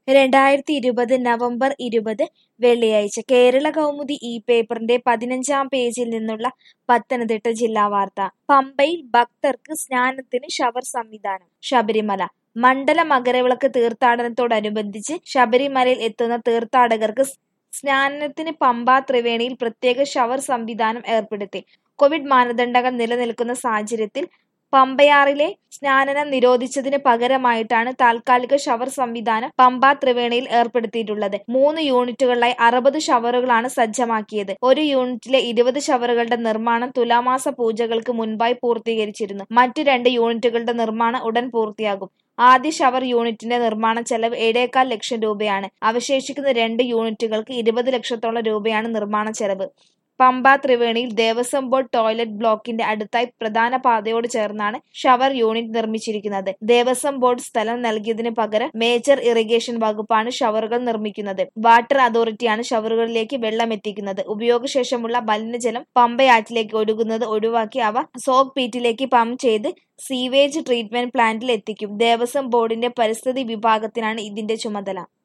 രണ്ടായിരത്തി ഇരുപത് നവംബർ ഇരുപത് വെള്ളിയാഴ്ച കേരള കൗമുദി ഈ പേപ്പറിന്റെ പതിനഞ്ചാം പേജിൽ നിന്നുള്ള പത്തനംതിട്ട ജില്ലാ വാർത്ത പമ്പയിൽ ഭക്തർക്ക് സ്നാനത്തിന് ഷവർ സംവിധാനം ശബരിമല മണ്ഡല മകരവിളക്ക് തീർത്ഥാടനത്തോടനുബന്ധിച്ച് ശബരിമലയിൽ എത്തുന്ന തീർത്ഥാടകർക്ക് സ്നാനത്തിന് പമ്പ ത്രിവേണിയിൽ പ്രത്യേക ഷവർ സംവിധാനം ഏർപ്പെടുത്തി കോവിഡ് മാനദണ്ഡങ്ങൾ നിലനിൽക്കുന്ന സാഹചര്യത്തിൽ പമ്പയാറിലെ സ്നാനം നിരോധിച്ചതിന് പകരമായിട്ടാണ് താൽക്കാലിക ഷവർ സംവിധാനം പമ്പ ത്രിവേണിയിൽ ഏർപ്പെടുത്തിയിട്ടുള്ളത് മൂന്ന് യൂണിറ്റുകളിലായി അറുപത് ഷവറുകളാണ് സജ്ജമാക്കിയത് ഒരു യൂണിറ്റിലെ ഇരുപത് ഷവറുകളുടെ നിർമ്മാണം തുലാമാസ പൂജകൾക്ക് മുൻപായി പൂർത്തീകരിച്ചിരുന്നു മറ്റു രണ്ട് യൂണിറ്റുകളുടെ നിർമ്മാണം ഉടൻ പൂർത്തിയാകും ആദ്യ ഷവർ യൂണിറ്റിന്റെ നിർമ്മാണ ചെലവ് ഏഴേകാൽ ലക്ഷം രൂപയാണ് അവശേഷിക്കുന്ന രണ്ട് യൂണിറ്റുകൾക്ക് ഇരുപത് ലക്ഷത്തോളം രൂപയാണ് നിർമ്മാണ ചെലവ് പമ്പ ത്രിവേണിയിൽ ദേവസ്വം ബോർഡ് ടോയ്ലറ്റ് ബ്ലോക്കിന്റെ അടുത്തായി പ്രധാന പാതയോട് ചേർന്നാണ് ഷവർ യൂണിറ്റ് നിർമ്മിച്ചിരിക്കുന്നത് ദേവസ്വം ബോർഡ് സ്ഥലം നൽകിയതിനു പകരം മേജർ ഇറിഗേഷൻ വകുപ്പാണ് ഷവറുകൾ നിർമ്മിക്കുന്നത് വാട്ടർ അതോറിറ്റിയാണ് ഷവറുകളിലേക്ക് വെള്ളം എത്തിക്കുന്നത് ഉപയോഗശേഷമുള്ള മലിനജലം പമ്പയാറ്റിലേക്ക് ഒഴുകുന്നത് ഒഴിവാക്കി അവ സോക്ക് പീറ്റിലേക്ക് പമ്പ് ചെയ്ത് സീവേജ് ട്രീറ്റ്മെന്റ് പ്ലാന്റിൽ എത്തിക്കും ദേവസ്വം ബോർഡിന്റെ പരിസ്ഥിതി വിഭാഗത്തിനാണ് ഇതിന്റെ ചുമതല